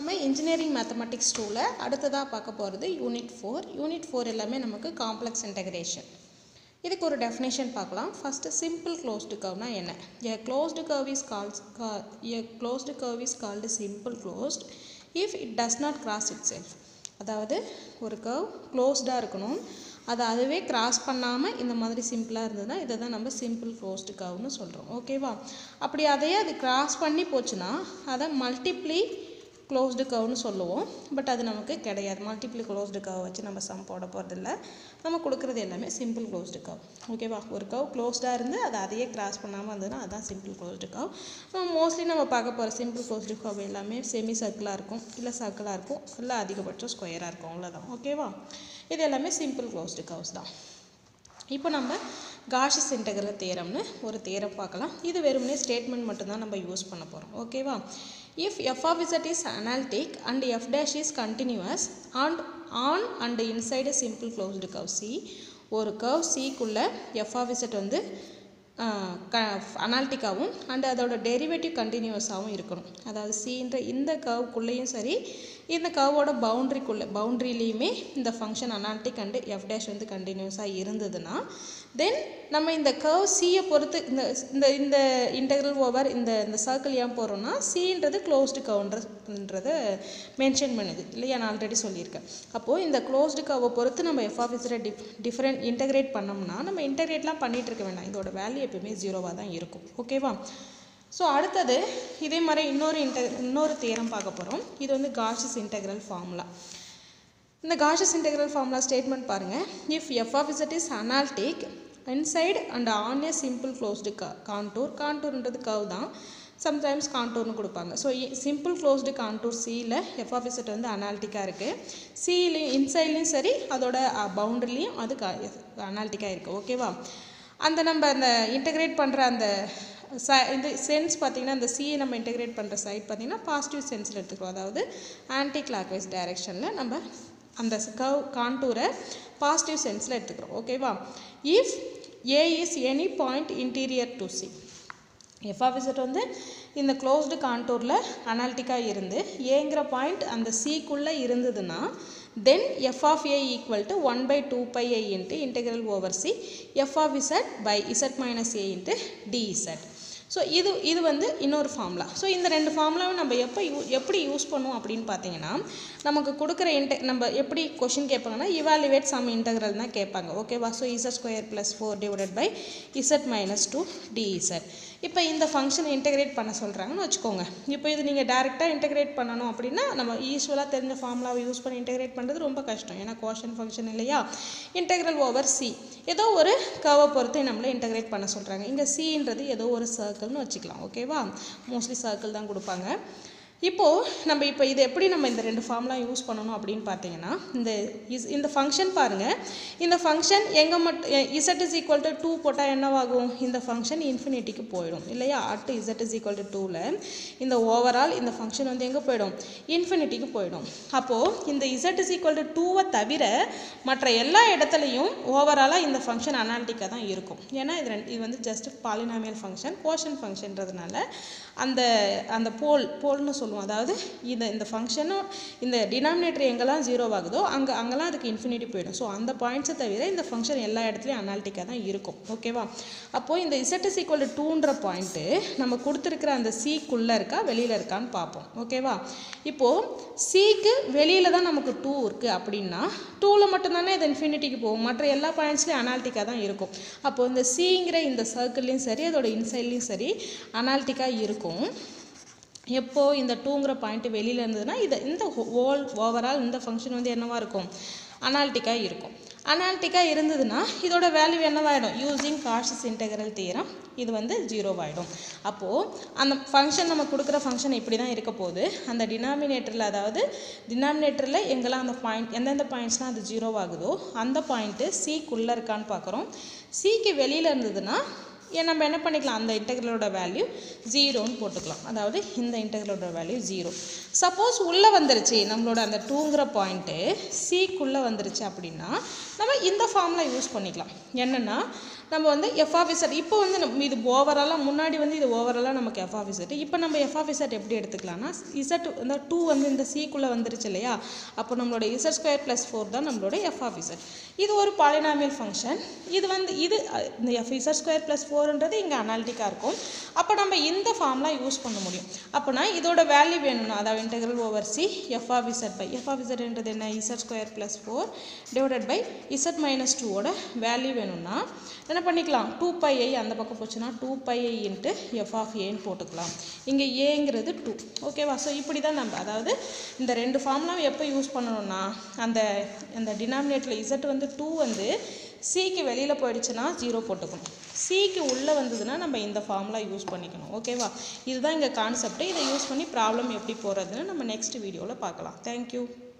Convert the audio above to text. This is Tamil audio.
நம்ம இன்ஜினியரிங் மேத்தமெட்டிக்ஸ் டூவில் அடுத்ததாக பார்க்க போகிறது யூனிட் ஃபோர் யூனிட் ஃபோர் எல்லாமே நமக்கு காம்ப்ளெக்ஸ் இன்டகிரேஷன் இதுக்கு ஒரு டெஃபினேஷன் பார்க்கலாம் ஃபஸ்ட்டு சிம்பிள் க்ளோஸ்டு கர்வ்னா என்ன a closed curve is calls a closed curve is called simple closed if it does not cross itself அதாவது ஒரு கர்வ் க்ளோஸ்டாக இருக்கணும் அதை அதுவே கிராஸ் பண்ணாமல் இந்த மாதிரி சிம்பிளாக இருந்ததுன்னா இதை தான் நம்ம சிம்பிள் க்ளோஸ்டு கர்வ்னு சொல்கிறோம் ஓகேவா அப்படி அதையே அது கிராஸ் பண்ணி போச்சுன்னா அதை மல்டிப்ளி க்ளோஸ்டு கர்வ்னு சொல்லுவோம் பட் அது நமக்கு கிடையாது மல்டிப்ளி க்ளோஸ்டு கர்வ் வச்சு நம்ம சம் போட போகிறதில்ல நம்ம கொடுக்குறது எல்லாமே சிம்பிள் க்ளோஸ்டு கர்வ் ஓகேவா ஒரு கர்வ் க்ளோஸ்டாக இருந்து அதை அதையே கிராஸ் பண்ணாமல் இருந்ததுன்னா அதுதான் சிம்பிள் க்ளோஸ்டு கர்வ் நம்ம மோஸ்ட்லி நம்ம பார்க்க போகிற சிம்பிள் க்ளோஸ்டு கர்வ் எல்லாமே செமி சர்க்கிளாக இருக்கும் இல்லை சர்க்கிளாக இருக்கும் இல்லை அதிகபட்சம் ஸ்கொயராக இருக்கும் அவ்வளோதான் ஓகேவா இது எல்லாமே சிம்பிள் க்ளோஸ்டு கர்வ்ஸ் தான் இப்போ நம்ம காஷஸ் இன்டகரல் தேரம்னு ஒரு தேரம் பார்க்கலாம் இது வெறுமனே ஸ்டேட்மெண்ட் மட்டும்தான் நம்ம யூஸ் பண்ண போகிறோம் ஓகேவா if f of z is analytic and f dash is continuous and on and inside simple closed curve C ஒரு கவ் சிக்குள்ளே எஃப் ஆஃப் இசட் வந்து க அனாலிட்டிக்காகவும் அண்ட் அதோட டெரிவேட்டிவ் கண்டினியூஸாகவும் இருக்கணும் அதாவது சின்ற இந்த கர்வுக்குள்ளேயும் சரி இந்த கர்வோட பவுண்ட்ரிக்குள்ளே பவுண்ட்ரிலையுமே இந்த function analytic and f dash வந்து கண்டினியூஸாக இருந்ததுன்னா தென் நம்ம இந்த கர்வ் சியை பொறுத்து இந்த இந்த இந்த இன்டெக்ரல் ஓவர் இந்த இந்த சர்க்கிள் ஏன் போகிறோம்னா சின்றது க்ளோஸ்டு கவுன்றன்றதை மென்ஷன் பண்ணுது இல்லையா நான் ஆல்ரெடி சொல்லியிருக்கேன் அப்போது இந்த க்ளோஸ்டு கர்வை பொறுத்து நம்ம எஃப் ஆஃபீஸரை டிஃப் டிஃப்ரெண்ட் இன்டெகிரேட் பண்ணோம்னா நம்ம இன்டெகிரேட்லாம் பண்ணிகிட்டு இருக்க வேண்டாம் இதோட வேல்யூ எப்பவுமே ஜீரோவாக தான் இருக்கும் ஓகேவா ஸோ அடுத்தது இதே மாதிரி இன்னொரு இன்ட இன்னொரு தேரம் பார்க்க போகிறோம் இது வந்து காஷஸ் இன்டெக்ரல் ஃபார்முலா இந்த காஷஸ் இன்டெக்ரல் ஃபார்முலா ஸ்டேட்மெண்ட் பாருங்கள் if f of z is analytic inside and on a simple closed கா கான்டூர் கான்டூர்ன்றது கவ் தான் சம்டைம்ஸ் கான்டூர்னு கொடுப்பாங்க ஸோ சிம்பிள் க்ளோஸ்டு கான்டூர் சியில் எஃப் ஆஃப் இசட் வந்து அனாலிட்டிக்காக இருக்குது சிலையும் இன்சைட்லேயும் சரி அதோட பவுண்டரிலையும் அது அனாலிட்டிக்காக இருக்குது ஓகேவா அந்த நம்ம அந்த இன்டகிரேட் பண்ணுற அந்த ச இந்த சென்ஸ் பார்த்திங்கன்னா அந்த சியை நம்ம இன்டகிரேட் பண்ணுற சைட் பார்த்திங்கன்னா பாசிட்டிவ் சென்ஸில் எடுத்துக்கிறோம் அதாவது ஆன்டி கிளாக்வைஸ் டைரெக்ஷனில் நம்ம அந்த கவ் கான்டூரை பாசிட்டிவ் சென்ஸில் எடுத்துக்கிறோம் ஓகேவா if a is any point interior to C f of z வந்து இந்த க்ளோஸ்டு கான்டூரில் அனாலிட்டிக்காக இருந்து ஏங்கிற பாயிண்ட் அந்த சிக்குள்ளே இருந்ததுன்னா then f of a equal to one by two pi i into integral over C f of z by z minus a into d z so இது இது வந்து இன்னொரு ஃபார்முலா ஸோ இந்த ரெண்டு ஃபார்முலாவும் நம்ம எப்போ யூ எப்படி யூஸ் பண்ணுவோம் அப்படின்னு பார்த்தீங்கன்னா நமக்கு கொடுக்குற இன்டெ நம்ம எப்படி கொஷின் கேட்பாங்கன்னா இவாலுவேட் சம் இன்டெக்ரல் தான் கேட்பாங்க ஓகேவா so z square plus four divided by z minus two d z இப்போ இந்த ஃபங்க்ஷனை இன்டெகிரேட் பண்ண சொல்கிறாங்கன்னு வச்சுக்கோங்க இப்போ இது நீங்கள் டேரெக்டாக இன்டெகிரேட் பண்ணணும் அப்படின்னா நம்ம யூஸ்வலாக தெரிஞ்ச ஃபார்முலாவை யூஸ் பண்ணி இன்டெகிரேட் பண்ணுறது ரொம்ப கஷ்டம் ஏன்னா கோஷன் ஃபங்க்ஷன் இல்லையா இன்டெக்ரல் ஓவர் சி ஏதோ ஒரு கவை பொறுத்து நம்மளை இன்டெகிரேட் பண்ண சொல்கிறாங்க இங்கே சின்றது ஏதோ ஒரு சர்க்கிள்னு வச்சுக்கலாம் ஓகேவா மோஸ்ட்லி சர்க்கிள் தான் கொடுப்பாங்க இப்போது நம்ம இப்போ இது எப்படி நம்ம இந்த ரெண்டு ஃபார்ம்லாம் யூஸ் பண்ணணும் அப்படின்னு பார்த்தீங்கன்னா இந்த இஸ் இந்த ஃபங்க்ஷன் பாருங்கள் இந்த ஃபங்க்ஷன் எங்கே மட்டும் z is equal to two போட்டால் என்னவாகும் இந்த ஃபங்க்ஷன் இன்ஃபினிட்டிக்கு போயிடும் இல்லையா at z is equal to டூவில் இந்த ஓவரால் இந்த ஃபங்க்ஷன் வந்து எங்கே போயிடும் இன்ஃபினிட்டிக்கு போயிடும் அப்போது இந்த இசட் இஸ் ஈக்குவல் டு டூவை தவிர மற்ற எல்லா இடத்துலையும் ஓவராலாக இந்த ஃபங்க்ஷன் அனாலிட்டிக்காக தான் இருக்கும் ஏன்னா இது ரெண்டு இது வந்து ஜஸ்ட் பாலினாமியல் ஃபங்க்ஷன் கோஷன் ஃபங்க்ஷன்றதுனால அந்த அந்த போல் போல்னு சொல்லுவோம் அதாவது இந்த இந்த ஃபங்க்ஷனும் இந்த டினாமினேட்டர் எங்கெல்லாம் ஜீரோ ஆகுதோ அங்கே அங்கெல்லாம் அதுக்கு இன்ஃபினிட்டி போயிடும் ஸோ அந்த பாயிண்ட்ஸை தவிர இந்த ஃபங்க்ஷன் எல்லா இடத்துலையும் அனாலிட்டிக்காக தான் இருக்கும் ஓகேவா அப்போது இந்த இசட் இஸ் ஈக்குவல் டூன்ற பாயிண்ட்டு நம்ம கொடுத்துருக்குற அந்த சிக்குள்ளே இருக்கா வெளியில் இருக்கான்னு பார்ப்போம் ஓகேவா இப்போது சிக்கு வெளியில் தான் நமக்கு டூ இருக்குது அப்படின்னா டூவில் மட்டும்தானே இது இன்ஃபினிட்டிக்கு போகும் மற்ற எல்லா பாயிண்ட்ஸ்லையும் அனாலிட்டிக்காக தான் இருக்கும் அப்போது இந்த சிங்கிற இந்த சர்க்கிள்லேயும் சரி அதோட இன்சைட்லேயும் சரி அனாலிட்டிக்காக இருக்கும் எப்போது இந்த டூங்கிற பாயிண்ட் வெளியில் இருந்ததுன்னா இது இந்த ஹோல் ஓவரால் இந்த ஃபங்க்ஷன் வந்து என்னவாக இருக்கும் அனாலிட்டிக்காக இருக்கும் அனாலிட்டிக்காக இருந்ததுன்னா இதோட வேல்யூ என்னவாயிடும் யூஸிங் காஷஸ் இன்டெகரல் தீரம் இது வந்து ஜீரோவாயிடும் அப்போது அந்த ஃபங்க்ஷன் நம்ம கொடுக்குற ஃபங்க்ஷன் இப்படி தான் இருக்க போகுது அந்த டினாமினேட்டரில் அதாவது டினாமினேட்டரில் எங்கெல்லாம் அந்த பாயிண்ட் எந்தெந்த பாயிண்ட்ஸ்லாம் அது ஜீரோவாகுதோ அந்த பாயிண்ட்டு சிக்குள்ளே இருக்கான்னு பார்க்குறோம் சிக்கு வெளியில் இருந்ததுன்னா ஏன் நம்ம என்ன பண்ணிக்கலாம் அந்த இன்டெகிரலோட வேல்யூ ஜீரோன்னு போட்டுக்கலாம் அதாவது இந்த இன்டெகிரலோட வேல்யூ ஜீரோ சப்போஸ் உள்ளே வந்துருச்சு நம்மளோட அந்த டூங்கிற பாயிண்ட்டு சிக்குள்ளே வந்துருச்சு அப்படின்னா நம்ம இந்த ஃபார்மில் யூஸ் பண்ணிக்கலாம் என்னென்னா நம்ம வந்து எஃப் ஆஃபீஸர் இப்போ வந்து நம்ம இது ஓவராலாக முன்னாடி வந்து இது ஓவராலாக நமக்கு எஃப் ஆஃபீஸர் இப்போ நம்ம எஃப் ஆஃபீஸர் எப்படி எடுத்துக்கலாம்னா இசட் இந்த டூ வந்து இந்த சீக்குள்ளே வந்துருச்சு இல்லையா அப்போ நம்மளோட இசட் ஸ்கொயர் ப்ளஸ் ஃபோர் தான் நம்மளோட எஃப் ஆஃபீஸர் இது ஒரு பாலினாமியல் ஃபங்க்ஷன் இது வந்து இது அஹ், இந்த எஃப் இசட் ஸ்கொயர் ப்ளஸ் ஃபோர்ன்றது இங்கே அனாலிட்டிக்காக இருக்கும் அப்போ நம்ம இந்த ஃபார்ம்லாம் யூஸ் பண்ண முடியும் அப்போனா இதோட வேல்யூ வேணும்னா அதாவது integral over C f of z by f of இசட்ன்றது என்ன z square plus four divided by z minus டூவோட வேல்யூ வேணும்னா என்ன பண்ணிக்கலாம் டூ பை ஐ அந்த பக்கம் போச்சுன்னா two pi i into f of ஏன்னு போட்டுக்கலாம் இங்கே ஏங்கிறது டூ ஓகேவா ஸோ இப்படி தான் நம்ம அதாவது இந்த ரெண்டு ஃபார்ம்லாம் எப்போ யூஸ் பண்ணணும்னா அந்த அந்த டினாமினேட்டில் இசட் வந்து டூ வந்து சிக்கு வெளியில் போயிடுச்சுன்னா ஜீரோ போட்டுக்கணும் சிக்கு உள்ளே வந்ததுன்னா நம்ம இந்த ஃபார்ம்லாம் யூஸ் பண்ணிக்கணும் ஓகேவா இதுதான் இங்கே கான்செப்ட் இதை யூஸ் பண்ணி ப்ராப்ளம் எப்படி போகிறதுன்னு நம்ம நெக்ஸ்ட் வீடியோவில் பார்க்கலாம் தேங்க்யூ